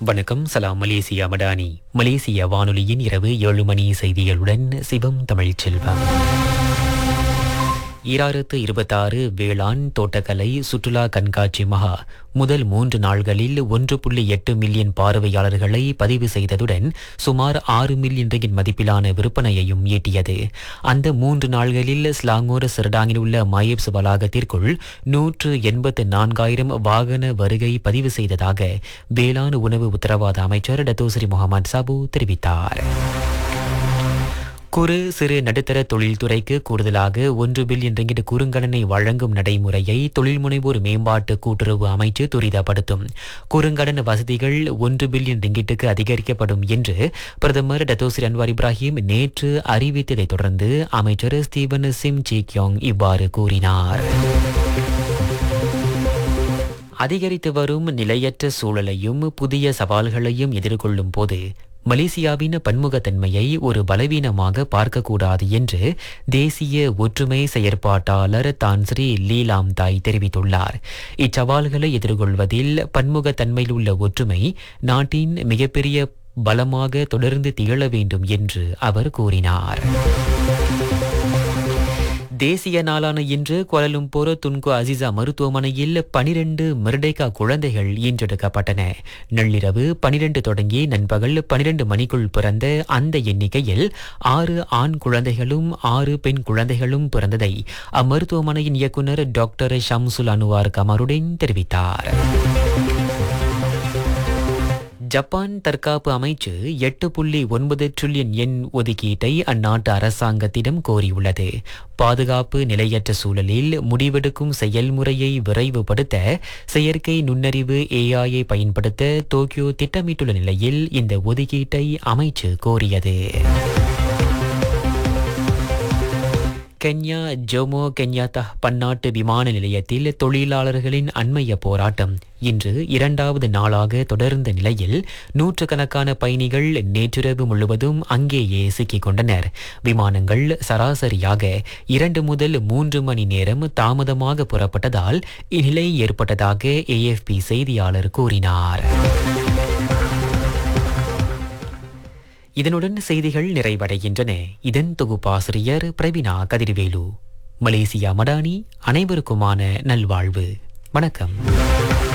வணக்கம் சலாம் மலேசியா மடானி மலேசிய வானொலியின் இரவு ஏழு மணி செய்திகளுடன் சிவம் தமிழ்ச் செல்வம் ஈராயிரத்து இருபத்தாறு வேளாண் தோட்டக்கலை சுற்றுலா கண்காட்சி மகா முதல் மூன்று நாள்களில் ஒன்று புள்ளி எட்டு மில்லியன் பார்வையாளர்களை பதிவு செய்ததுடன் சுமார் ஆறு மில்லியன் ரிங்கிட் மதிப்பிலான விற்பனையையும் ஈட்டியது அந்த மூன்று நாள்களில் ஸ்லாங்கோர் சிறடாங்கில் உள்ள மயப்ஸ் வளாகத்திற்குள் நூற்று எண்பத்து நான்காயிரம் வாகன வருகை பதிவு செய்ததாக வேளாண் உணவு உத்தரவாத அமைச்சர் டத்தோசரி முகமது சாபு தெரிவித்தார் குறு சிறு நடுத்தர தொழில்துறைக்கு கூடுதலாக ஒன்று பில்லியன் ரிங்கிட் குறுங்கடனை வழங்கும் நடைமுறையை தொழில் முனைவோர் மேம்பாட்டு கூட்டுறவு அமைச்சு துரிதப்படுத்தும் குறுங்கடன் வசதிகள் ஒன்று பில்லியன் ரிங்கிட்டுக்கு அதிகரிக்கப்படும் என்று பிரதமர் டத்தோசிர் அன்வார் இப்ராஹிம் நேற்று அறிவித்ததைத் தொடர்ந்து அமைச்சர் ஸ்டீவன் சிம் ஜிக்யோங் இவ்வாறு கூறினார் அதிகரித்து வரும் நிலையற்ற சூழலையும் புதிய சவால்களையும் எதிர்கொள்ளும் போது மலேசியாவின் பன்முகத்தன்மையை ஒரு பலவீனமாக பார்க்கக்கூடாது என்று தேசிய ஒற்றுமை செயற்பாட்டாளர் தான்ஸ்ரீ லீலாம் தாய் தெரிவித்துள்ளார் இச்சவால்களை எதிர்கொள்வதில் பன்முகத்தன்மையில் உள்ள ஒற்றுமை நாட்டின் மிகப்பெரிய பலமாக தொடர்ந்து திகழ வேண்டும் என்று அவர் கூறினார் தேசிய நாளான இன்று கோலலும்பூர் துன்கு அசிசா மருத்துவமனையில் பனிரெண்டு மிர்டேகா குழந்தைகள் ஈன்றெடுக்கப்பட்டன நள்ளிரவு பனிரெண்டு தொடங்கி நண்பகல் பனிரெண்டு மணிக்குள் பிறந்த அந்த எண்ணிக்கையில் ஆறு ஆண் குழந்தைகளும் ஆறு பெண் குழந்தைகளும் பிறந்ததை அம்மருத்துவமனையின் இயக்குநர் டாக்டர் ஷம்சுல் அனுவார் கமருடன் தெரிவித்தார் ஜப்பான் தற்காப்பு அமைச்சு எட்டு புள்ளி ஒன்பது ட்ரில்லியன் எண் ஒதுக்கீட்டை அந்நாட்டு அரசாங்கத்திடம் கோரியுள்ளது பாதுகாப்பு நிலையற்ற சூழலில் முடிவெடுக்கும் செயல்முறையை விரைவுபடுத்த செயற்கை நுண்ணறிவு ஏஐயை பயன்படுத்த டோக்கியோ திட்டமிட்டுள்ள நிலையில் இந்த ஒதுக்கீட்டை அமைச்சு கோரியது கென்யா ஜோமோ கென்யாத்தா பன்னாட்டு விமான நிலையத்தில் தொழிலாளர்களின் அண்மைய போராட்டம் இன்று இரண்டாவது நாளாக தொடர்ந்த நிலையில் நூற்றுக்கணக்கான பயணிகள் நேற்றிரவு முழுவதும் அங்கேயே சிக்கிக் கொண்டனர் விமானங்கள் சராசரியாக இரண்டு முதல் மூன்று மணி நேரம் தாமதமாக புறப்பட்டதால் இந்நிலை ஏற்பட்டதாக ஏஎஃப்பி செய்தியாளர் கூறினார் இதனுடன் செய்திகள் நிறைவடைகின்றன இதன் தொகுப்பாசிரியர் பிரபினா கதிர்வேலு மலேசியா மடானி அனைவருக்குமான நல்வாழ்வு வணக்கம்